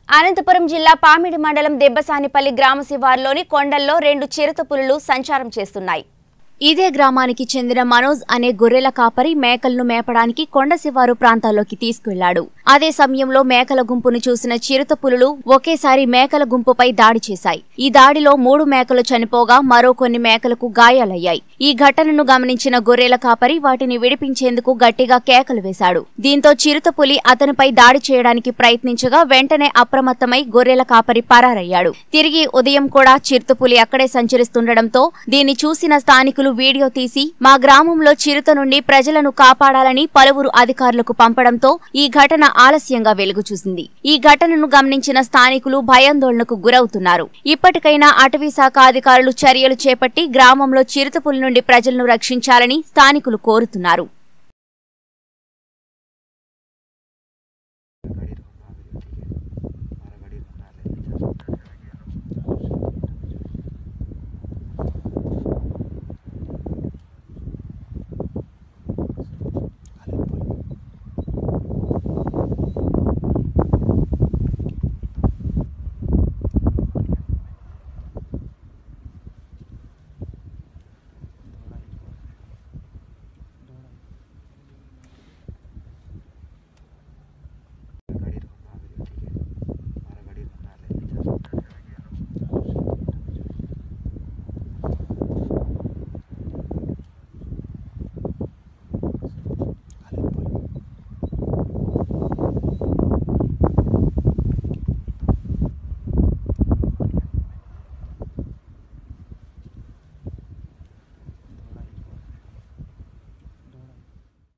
అనంతపురం జిల్లా పామిడి మండలం దెబ్బసానిపల్లి గ్రామ శివారులోని కొండల్లో రెండు చిరుత పులులు సంచారం చేస్తున్నాయి ఇదే గ్రామానికి చెందిన మనోజ్ అనే గొర్రెల కాపరి మేకలను మేపడానికి కొండ శివారు ప్రాంతాల్లోకి తీసుకెళ్లాడు అదే సమయంలో మేకల గుంపును చూసిన చిరుత పులులు ఒకేసారి మేకల గుంపుపై దాడి చేశాయి ఈ దాడిలో మూడు మేకలు చనిపోగా మరో కొన్ని మేకలకు గాయాలయ్యాయి ఈ ఘటనను గమనించిన గొర్రెల కాపరి వాటిని విడిపించేందుకు గట్టిగా కేకలు వేశాడు దీంతో చిరుత పులి అతనిపై దాడి చేయడానికి ప్రయత్నించగా వెంటనే అప్రమత్తమై గొర్రెల కాపరి పరారయ్యాడు తిరిగి ఉదయం కూడా చిరుతపులి అక్కడే సంచరిస్తుండటంతో దీన్ని చూసిన స్థానికులు వీడియో తీసి మా గ్రామంలో చిరుత నుండి ప్రజలను కాపాడాలని పలువురు అధికారులకు పంపడంతో ఈ ఘటన ఆలస్యంగా వెలుగు చూసింది ఈ ఘటనను గమనించిన స్థానికులు భయాందోళనకు గురవుతున్నారు ఇప్పటికైనా అటవీ శాఖ అధికారులు చర్యలు చేపట్టి గ్రామంలో చిరుతపులి నుండి ప్రజలను రక్షించాలని స్థానికులు కోరుతున్నారు